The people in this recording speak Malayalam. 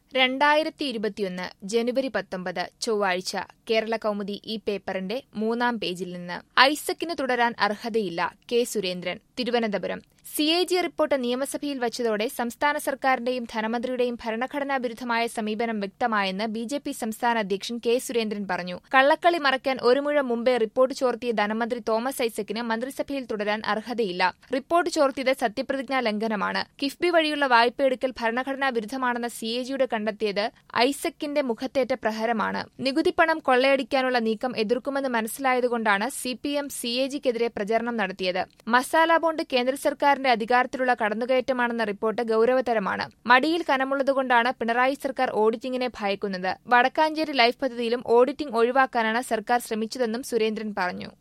രണ്ടായിരത്തി ഇരുപത്തിയൊന്ന് ജനുവരി പത്തൊമ്പത് ചൊവ്വാഴ്ച കേരള കൗമുദി ഈ പേപ്പറിന്റെ മൂന്നാം പേജിൽ നിന്ന് ഐസക്കിന് തുടരാൻ അർഹതയില്ല K Surendran Thiruvananthapuram C A G report നിയമസഭയിൽ വച്ചതോടെ സംസ്ഥാന സർക്കാരിന്റെയും ധനമന്ത്രിയുടെയും ഭരണഘടനാ വിരുദ്ധമായ സമീപനം വ്യക്തമായെന്ന് ബി ജെ പി സംസ്ഥാന അധ്യക്ഷൻ കെ സുരേന്ദ്രൻ പറഞ്ഞു കള്ളക്കളി മറയ്ക്കാൻ ഒരു മുഴം മുമ്പേ റിപ്പോർട്ട് ചോർത്തിയ ധനമന്ത്രി തോമസ് ഐസക്കിന് മന്ത്രിസഭയിൽ തുടരാൻ അർഹതയില്ല റിപ്പോർട്ട് ചോർത്തിയത് സത്യപ്രതിജ്ഞാ ലംഘനമാണ് കിഫ്ബി വഴിയുള്ള വായ്പയെടുക്കൽ ഭരണഘടനാ വിരുദ്ധമാണെന്ന സി എ ജിയുടെ കണ്ടെത്തിയത് ഐസക്കിന്റെ മുഖത്തേറ്റ പ്രഹരമാണ് നികുതിപ്പണം കൊള്ളയടിക്കാനുള്ള നീക്കം എതിർക്കുമെന്ന് മനസ്സിലായതുകൊണ്ടാണ് C P M C A ജിക്കെതിരെ പ്രചരണം നടത്തിയത് മസാല ബോണ്ട് കേന്ദ്ര സർക്കാരിന്റെ അധികാരത്തിലുള്ള കടന്നുകയറ്റമാണെന്ന റിപ്പോർട്ട് ഗൌരവതരമാണ് മടിയിൽ കനമുള്ളതുകൊണ്ടാണ് പിണറായി സർക്കാർ ഓഡിറ്റിംഗിനെ ഭയക്കുന്നത് വടക്കാഞ്ചേരി ലൈഫ് പദ്ധതിയിലും ഓഡിറ്റിംഗ് ഒഴിവാക്കാനാണ് സർക്കാർ ശ്രമിച്ചതെന്നും സുരേന്ദ്രൻ പറഞ്ഞു